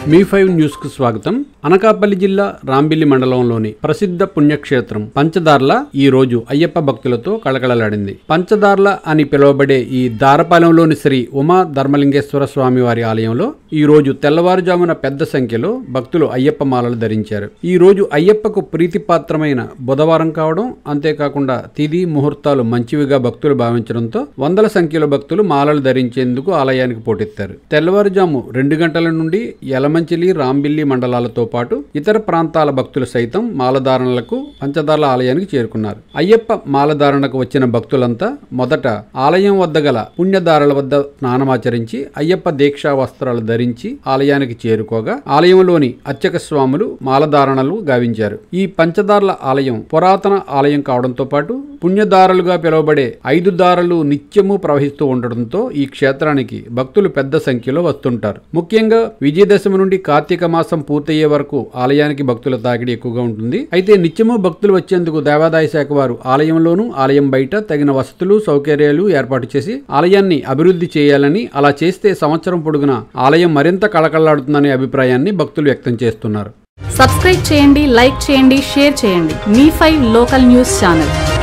మీ five news కు స్వాగతం అనకాపల్లి జిల్లా రాంబిల్లి మండలంలోని ప్రసిద్ధ పుణ్యక్షేత్రం పంచదార్ల ఈ రోజు అయ్యప్ప భక్తులతో కళకళలాడింది పంచదార్ల అని పిలువబడే ఈ దారపాలెంలోని శ్రీ ఉమా ధర్మలింగేశ్వర స్వామి వారి ఆలయంలో ఈ రోజు తెల్లవారుజామున పెద్ద సంఖ్యలో భక్తులు అయ్యప్ప మాలలు ధరించారు ఈ రోజు అయ్యప్పకు ప్రీతిపాత్రమైన బుధవారం కావడం అంతేకాకుండా తిథి ముహూర్తాలు మంచివిగా భక్తులు భావించడంతో వందల సంఖ్యలో భక్తులు మాలలు ధరించేందుకు ఆలయానికి పోటెత్తారు తెల్లవారుజాము రెండు గంటల నుండి యలమంచిలి రాంబిల్లి మండలాలతో పాటు ఇతర ప్రాంతాల భక్తులు సైతం మాలధారణలకు పంచదార్ల ఆలయానికి చేరుకున్నారు అయ్యప్ప మాలధారణకు వచ్చిన భక్తులంతా మొదట ఆలయం వద్ద గల పుణ్యదారుల వద్ద స్నానమాచరించి అయ్యప్ప దీక్షా వస్త్రాలు ధరించి ఆలయానికి చేరుకోగా ఆలయంలోని అర్చక స్వాములు మాలధారణలు గావించారు ఈ పంచదార్ల ఆలయం పురాతన ఆలయం కావడంతో పాటు పుణ్యదారులుగా పిలువబడే ఐదు దారులు నిత్యము ప్రవహిస్తూ ఉండడంతో ఈ క్షేత్రానికి భక్తులు పెద్ద సంఖ్యలో వస్తుంటారు ముఖ్యంగా విజయదశమి నుండి కార్తీక మాసం పూర్తయ్యే వరకు ఆలయానికి భక్తుల తాకిడి ఎక్కువగా ఉంటుంది అయితే నిత్యము భక్తులు వచ్చేందుకు దేవాదాయ శాఖ వారు ఆలయంలోనూ ఆలయం బయట తగిన వసతులు సౌకర్యాలు ఏర్పాటు చేసి ఆలయాన్ని అభివృద్ధి చేయాలని అలా చేస్తే సంవత్సరం పొడుగున ఆలయం మరింత కళకళలాడుతుందనే అభిప్రాయాన్ని భక్తులు వ్యక్తం చేస్తున్నారు సబ్స్క్రైబ్ చేయండి లైక్ చేయండి షేర్ చేయండి మీ ఫైవ్ లోకల్ న్యూస్ ఛానల్